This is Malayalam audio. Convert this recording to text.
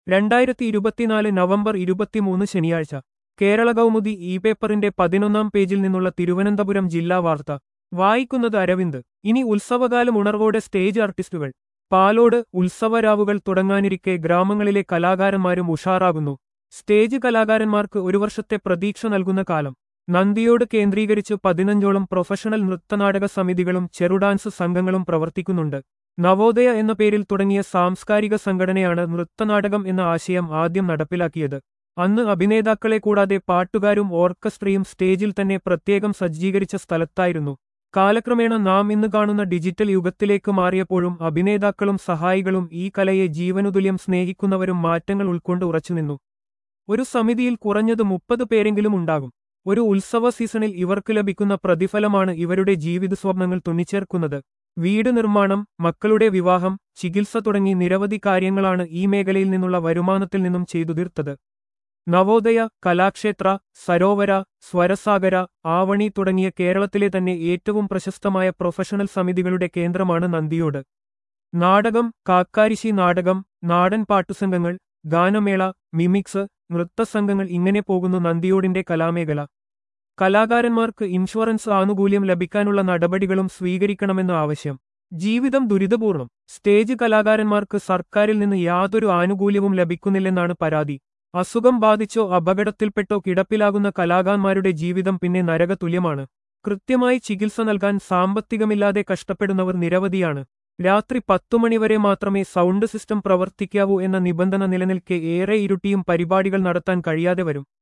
രണ്ടായിരത്തി ഇരുപത്തിനാല് നവംബർ ഇരുപത്തിമൂന്ന് ശനിയാഴ്ച കേരള കൗമുദി ഇ പേപ്പറിന്റെ പതിനൊന്നാം പേജിൽ നിന്നുള്ള തിരുവനന്തപുരം ജില്ലാ വാർത്ത വായിക്കുന്നത് അരവിന്ദ് ഇനി ഉത്സവകാലം ഉണർവോടെ സ്റ്റേജ് ആർട്ടിസ്റ്റുകൾ പാലോട് ഉത്സവരാവുകൾ തുടങ്ങാനിരിക്കെ ഗ്രാമങ്ങളിലെ കലാകാരന്മാരും ഉഷാറാകുന്നു സ്റ്റേജ് കലാകാരന്മാർക്ക് ഒരു വർഷത്തെ പ്രതീക്ഷ നൽകുന്ന കാലം നന്ദിയോട് കേന്ദ്രീകരിച്ച് പതിനഞ്ചോളം പ്രൊഫഷണൽ നൃത്തനാടക സമിതികളും ചെറുഡാൻസ് സംഘങ്ങളും പ്രവർത്തിക്കുന്നുണ്ട് നവോദയ എന്ന പേരിൽ തുടങ്ങിയ സാംസ്കാരിക സംഘടനയാണ് നൃത്തനാടകം എന്ന ആശയം ആദ്യം നടപ്പിലാക്കിയത് അന്ന് അഭിനേതാക്കളെ കൂടാതെ പാട്ടുകാരും ഓർക്കസ്ട്രയും സ്റ്റേജിൽ തന്നെ പ്രത്യേകം സജ്ജീകരിച്ച സ്ഥലത്തായിരുന്നു കാലക്രമേണ നാം ഇന്ന് കാണുന്ന ഡിജിറ്റൽ യുഗത്തിലേക്ക് മാറിയപ്പോഴും അഭിനേതാക്കളും സഹായികളും ഈ കലയെ ജീവനുതുല്യം സ്നേഹിക്കുന്നവരും മാറ്റങ്ങൾ ഉൾക്കൊണ്ട് ഉറച്ചുനിന്നു ഒരു സമിതിയിൽ കുറഞ്ഞത് മുപ്പത് പേരെങ്കിലും ഉണ്ടാകും ഒരു ഉത്സവ സീസണിൽ ഇവർക്ക് ലഭിക്കുന്ന പ്രതിഫലമാണ് ഇവരുടെ ജീവിത സ്വപ്നങ്ങൾ തുന്നിച്ചേർക്കുന്നത് വീട് നിർമ്മാണം മക്കളുടെ വിവാഹം ചികിത്സ തുടങ്ങി നിരവധി കാര്യങ്ങളാണ് ഈ മേഖലയിൽ നിന്നുള്ള വരുമാനത്തിൽ നിന്നും ചെയ്തു തീർത്തത് നവോദയ കലാക്ഷേത്ര സരോവര സ്വരസാഗര ആവണി തുടങ്ങിയ കേരളത്തിലെ തന്നെ ഏറ്റവും പ്രശസ്തമായ പ്രൊഫഷണൽ സമിതികളുടെ കേന്ദ്രമാണ് നന്ദിയോട് നാടകം കാക്കാരിശി നാടകം നാടൻ പാട്ടുസംഘങ്ങൾ ഗാനമേള മിമിക്സ് നൃത്തസംഘങ്ങൾ ഇങ്ങനെ പോകുന്നു നന്ദിയോടിന്റെ കലാമേഖല കലാകാരന്മാർക്ക് ഇൻഷുറൻസ് ആനുകൂല്യം ലഭിക്കാനുള്ള നടപടികളും സ്വീകരിക്കണമെന്ന് ആവശ്യം ജീവിതം ദുരിതപൂർണം സ്റ്റേജ് കലാകാരന്മാർക്ക് സർക്കാരിൽ നിന്ന് യാതൊരു ആനുകൂല്യവും ലഭിക്കുന്നില്ലെന്നാണ് പരാതി അസുഖം ബാധിച്ചോ അപകടത്തിൽപ്പെട്ടോ കിടപ്പിലാകുന്ന കലാകാരന്മാരുടെ ജീവിതം പിന്നെ നരകതുല്യമാണ് കൃത്യമായി ചികിത്സ നൽകാൻ സാമ്പത്തികമില്ലാതെ കഷ്ടപ്പെടുന്നവർ നിരവധിയാണ് രാത്രി പത്തു മണിവരെ മാത്രമേ സൗണ്ട് സിസ്റ്റം പ്രവർത്തിക്കാവൂ എന്ന നിബന്ധന നിലനിൽക്കെ ഏറെ ഇരുട്ടിയും പരിപാടികൾ നടത്താൻ കഴിയാതെ വരും